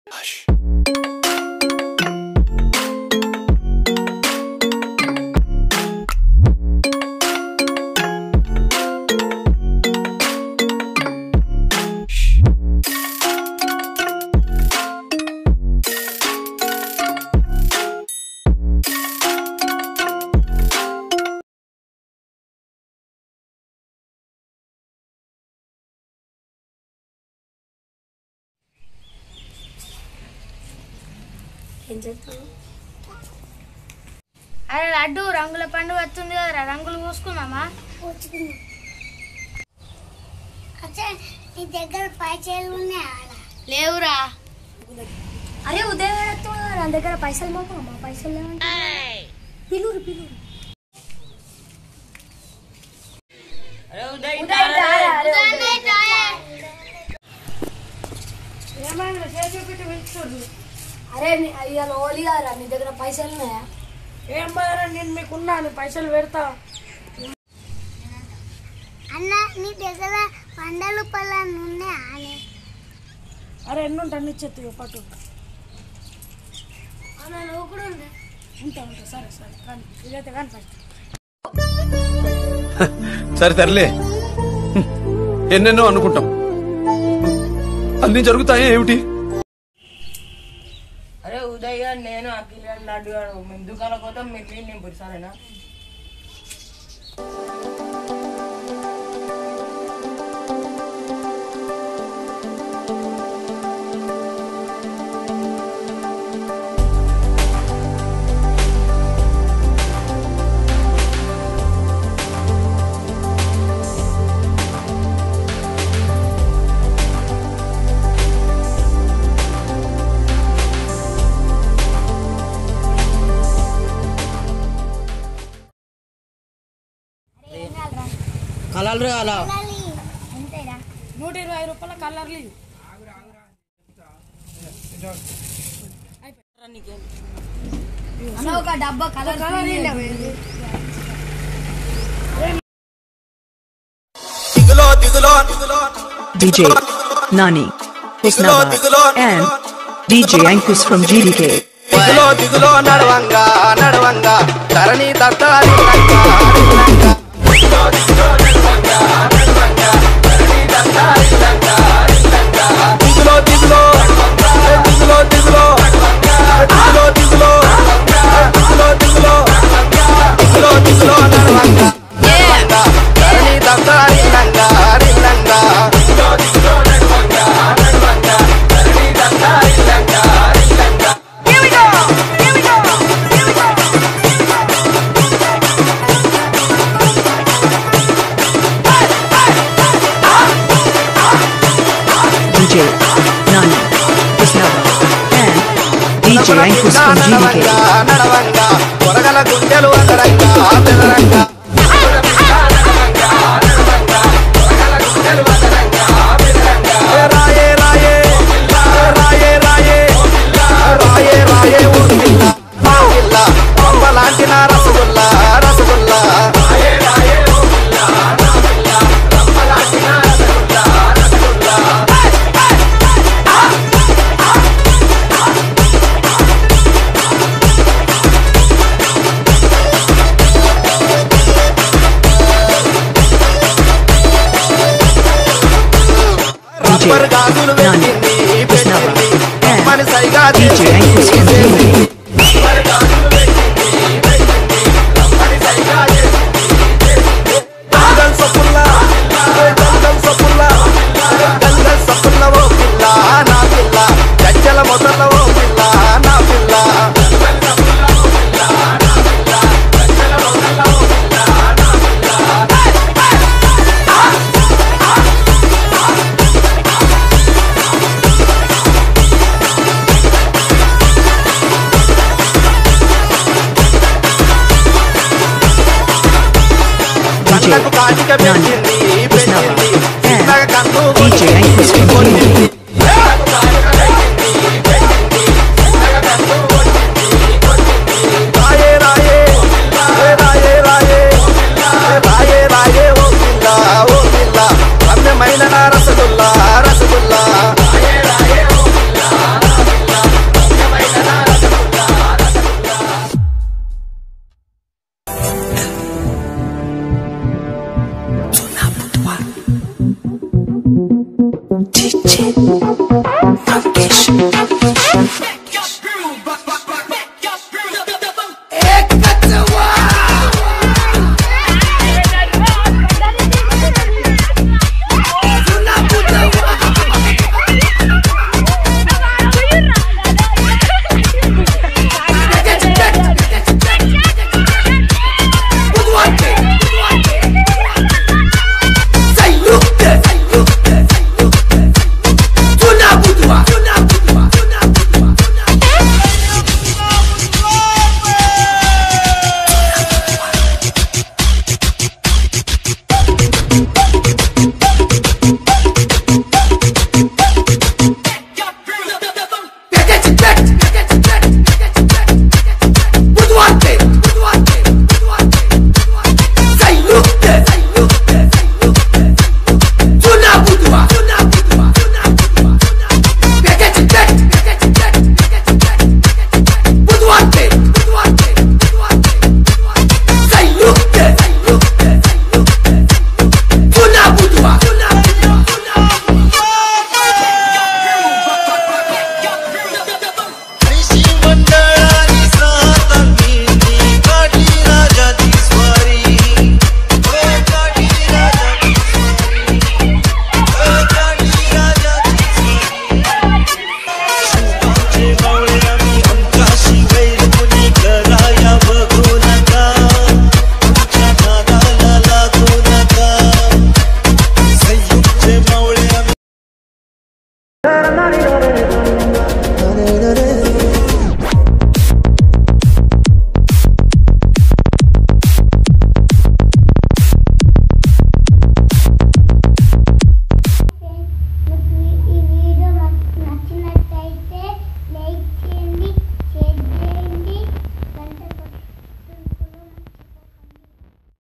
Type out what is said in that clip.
ఏం చేస్తావు అరే లడ్డు రంగుల పండుగ వస్తుంది కదరా రంగులు పూసుకుందామా అచ్చా నీ దగ్గర పైసలు ఉన్నాయా ఆడ? లేవురా అరే ఉదయం వేడొస్తావు నా దగ్గర పైసలు మాకు మా పైసలు లేవంటే పిలురు పిలురు అరే ఇవాళ ఓలి కాదురా నీ దగ్గర పైసలు ఉన్నాయా ఏం బాధరా నేను మీకున్నాను పైసలు పెడతా అన్న నీ దగ్గర వందల రూపాయలు ఉన్నాయా ఆడ? అరే ఎన్ని ఉంటాను ఇచ్చేది పట్టు అన్న నువ్వు కూడా ఉండే ఉంటా ఉంటా సరే సరే కానీ ఇదైతే కానీ ఫస్ట్ సరే తరలే ఎన్నెన్నో అనుకుంటాం అన్ని జరుగుతాయి ఏమిటి అరే ఉదయ్ గారు నేను అఖిల్ గారు లడ్డు గారు మేము దుకాణం పోతాం మీరు నీళ్ళు నింపురు సరేనా కలర్ అలా ఎంతేరా నూట ఇరవై ఐదు రూపాయల కలర్లు ఇవి. అన్న ఒక డబ్బా కలర్ కలర్ ఏంటి అవి? DJ Nani Husnaba and DJ Ankus from GDK. దిగులో దిగులో నడవంగా నడవంగా Dharani దత్తారి దిగులో దిగులో దిగులో దిగులో దిగులో దిగులో దిగులో దిగులో దిగులో దిగులో నడవంగా నడవంగా Dharani దత్తారి Ranga Ranga DJ Nani Husnaba and DJ Ankus from GDK. నడవంగా కొరగల గుండెలు అదరంగా బెదరంగా రాయే రాయే రాయే రాయే రాయే రాయే ఓ పిల్ల మా పిల్ల అమ్మ లాంటి నా రసగుల్లా రసగుల్లా DJ రబ్బర్ గాజులు Nani పెట్టింది Husnaba పెట్టింది and అమ్మని సైగా DJ Ankus from GDK. గంగల్ సపుల్లా గంగల్ సపుల్లా గంగల్ సపుల్లా ఓ పిల్ల నా పిల్ల గజ్జల మొదల ఓ పిల్ల నా పిల్ల DJ కళ్ళకు కాటిక Nani పెట్టింది Husnaba పెట్టింది and చిన్నగా కన్ను DJ Ankus from కొట్టింది GDK. రాయే రాయే రాయే రాయే రాయే రాయే ఓ పిల్ల ఓ పిల్ల రమ్యమైన నా రసగుల్లా రసగుల్లా Get